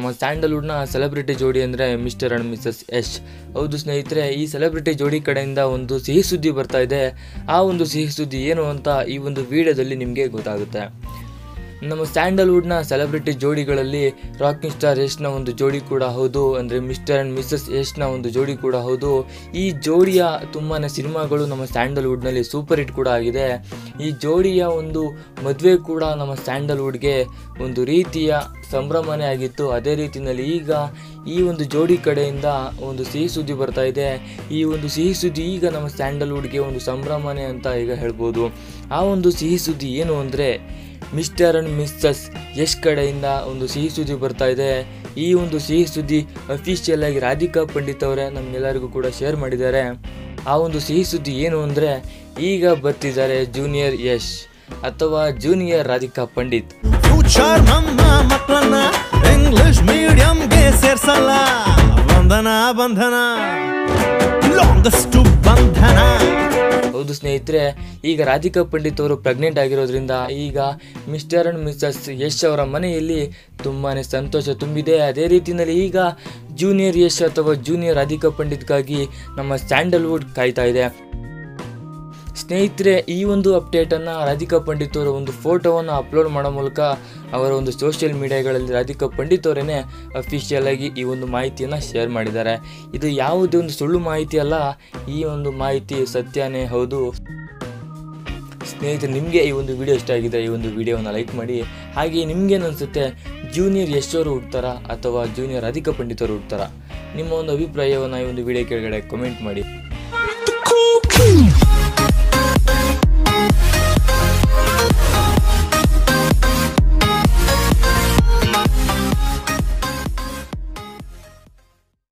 ನಮ್ಮ ಸ್ಯಾಂಡಲ್ವುಡ್ನ ಸೆಲೆಬ್ರಿಟಿ ಜೋಡಿ ಅಂದರೆ ಮಿಸ್ಟರ್ ಆ್ಯಂಡ್ ಮಿಸಸ್ ಯಶ್ ಹೌದು ಸ್ನೇಹಿತರೆ ಈ ಸೆಲೆಬ್ರಿಟಿ ಜೋಡಿ ಕಡೆಯಿಂದ ಒಂದು ಸಿಹಿ ಸುದ್ದಿ ಬರ್ತಾ ಇದೆ ಆ ಒಂದು ಸಿಹಿ ಸುದ್ದಿ ಏನು ಅಂತ ಈ ಒಂದು ವಿಡಿಯೋದಲ್ಲಿ ನಿಮಗೆ ಗೊತ್ತಾಗುತ್ತೆ ನಮ್ಮ ಸ್ಯಾಂಡಲ್ವುಡ್ನ ಸೆಲೆಬ್ರಿಟಿ ಜೋಡಿಗಳಲ್ಲಿ ರಾಕಿಂಗ್ ಸ್ಟಾರ್ ಯಶ್ನ ಒಂದು ಜೋಡಿ ಕೂಡ ಹೌದು ಅಂದರೆ ಮಿಸ್ಟರ್ ಆ್ಯಂಡ್ ಮಿಸಸ್ ಯಶ್ನ ಒಂದು ಜೋಡಿ ಕೂಡ ಹೌದು ಈ ಜೋಡಿಯ ತುಂಬಾ ಸಿನಿಮಾಗಳು ನಮ್ಮ ಸ್ಯಾಂಡಲ್ವುಡ್ನಲ್ಲಿ ಸೂಪರ್ ಹಿಟ್ ಕೂಡ ಆಗಿದೆ ಈ ಜೋಡಿಯ ಒಂದು ಮದುವೆ ಕೂಡ ನಮ್ಮ ಸ್ಯಾಂಡಲ್ವುಡ್ಗೆ ಒಂದು ರೀತಿಯ ಸಂಭ್ರಮನೇ ಆಗಿತ್ತು ಅದೇ ರೀತಿಯಲ್ಲಿ ಈಗ ಈ ಒಂದು ಜೋಡಿ ಕಡೆಯಿಂದ ಒಂದು ಸಿಹಿ ಸುದ್ದಿ ಬರ್ತಾ ಇದೆ ಈ ಒಂದು ಸಿಹಿ ಸುದ್ದಿ ಈಗ ನಮ್ಮ ಸ್ಯಾಂಡಲ್ವುಡ್ಗೆ ಒಂದು ಸಂಭ್ರಮನೇ ಅಂತ ಈಗ ಹೇಳ್ಬೋದು ಆ ಒಂದು ಸಿಹಿ ಸುದ್ದಿ ಏನು ಅಂದರೆ ಮಿಸ್ಟರ್ ಅಂಡ್ ಮಿಸ್ಸಸ್ ಯಶ್ ಕಡೆಯಿಂದ ಒಂದು ಸಿಹಿ ಸುದ್ದಿ ಬರ್ತಾ ಇದೆ ಈ ಒಂದು ಸಿಹಿ ಸುದ್ದಿ ಅಫಿಷಿಯಲ್ ಆಗಿ ರಾಧಿಕಾ ಪಂಡಿತ್ ಅವರೇ ನಮಗೆಲ್ಲರಿಗೂ ಕೂಡ ಶೇರ್ ಮಾಡಿದ್ದಾರೆ ಆ ಒಂದು ಸಿಹಿ ಸುದ್ದಿ ಏನು ಅಂದರೆ ಈಗ ಬರ್ತಿದ್ದಾರೆ ಜೂನಿಯರ್ ಯಶ್ ಅಥವಾ ಜೂನಿಯರ್ ರಾಧಿಕಾ ಪಂಡಿತ್ ಫ್ಯೂಚರ್ ನಮ್ಮ ಮಕ್ಕಳನ್ನ ಇಂಗ್ಲಿಷ್ ಮೀಡಿಯಂಗೆ ಸೇರ್ಸಲ್ಲ ಬಂಧನ ಬಂಧನ ಲಾಂಗೆಸ್ಟ್ ಬಂಧನ ಹೌದು ಸ್ನೇಹಿತರೆ ಈಗ ರಾಧಿಕಾ ಪಂಡಿತ್ ಅವರು ಪ್ರೆಗ್ನೆಂಟ್ ಆಗಿರೋದ್ರಿಂದ ಈಗ ಮಿಸ್ಟರ್ ಅಂಡ್ ಮಿಸಸ್ ಯಶ್ ಅವರ ಮನೆಯಲ್ಲಿ ತುಂಬಾ ಸಂತೋಷ ತುಂಬಿದೆ ಅದೇ ರೀತಿಯಲ್ಲಿ ಈಗ ಜೂನಿಯರ್ ಯಶ್ ಅಥವಾ ಜೂನಿಯರ್ ರಾಧಿಕಾ ಪಂಡಿತ್ಗಾಗಿ ನಮ್ಮ ಸ್ಯಾಂಡಲ್ವುಡ್ ಕಾಯ್ತಾ ಇದೆ ಸ್ನೇಹಿತರೆ ಈ ಒಂದು ಅಪ್ಡೇಟನ್ನು ರಾಧಿಕಾ ಪಂಡಿತ್ ಅವರ ಒಂದು ಫೋಟೋವನ್ನು ಅಪ್ಲೋಡ್ ಮಾಡೋ ಮೂಲಕ ಅವರ ಒಂದು ಸೋಷಿಯಲ್ ಮೀಡಿಯಾಗಳಲ್ಲಿ ರಾಧಿಕಾ ಪಂಡಿತ್ ಅವರೇ ಅಫಿಷಿಯಲ್ ಆಗಿ ಈ ಒಂದು ಮಾಹಿತಿಯನ್ನು ಶೇರ್ ಮಾಡಿದ್ದಾರೆ ಇದು ಯಾವುದೇ ಒಂದು ಸುಳ್ಳು ಮಾಹಿತಿ ಅಲ್ಲ ಈ ಒಂದು ಮಾಹಿತಿ ಸತ್ಯನೇ ಹೌದು ಸ್ನೇಹಿತರೆ ನಿಮಗೆ ಈ ಒಂದು ವಿಡಿಯೋ ಇಷ್ಟ ಆಗಿದೆ ಈ ಒಂದು ವಿಡಿಯೋವನ್ನು ಲೈಕ್ ಮಾಡಿ ಹಾಗೆ ನಿಮ್ಗೇನು ಅನಿಸುತ್ತೆ ಜೂನಿಯರ್ ಯಶ್ ಅವರು ಹುಡ್ತಾರಾ ಅಥವಾ ಜೂನಿಯರ್ ರಾಧಿಕಾ ಪಂಡಿತ್ ಅವರು ಹುಡ್ತಾರಾ ನಿಮ್ಮ ಒಂದು ಅಭಿಪ್ರಾಯವನ್ನು ಈ ಒಂದು ವಿಡಿಯೋ ಕೆಳಗಡೆ ಕಮೆಂಟ್ ಮಾಡಿ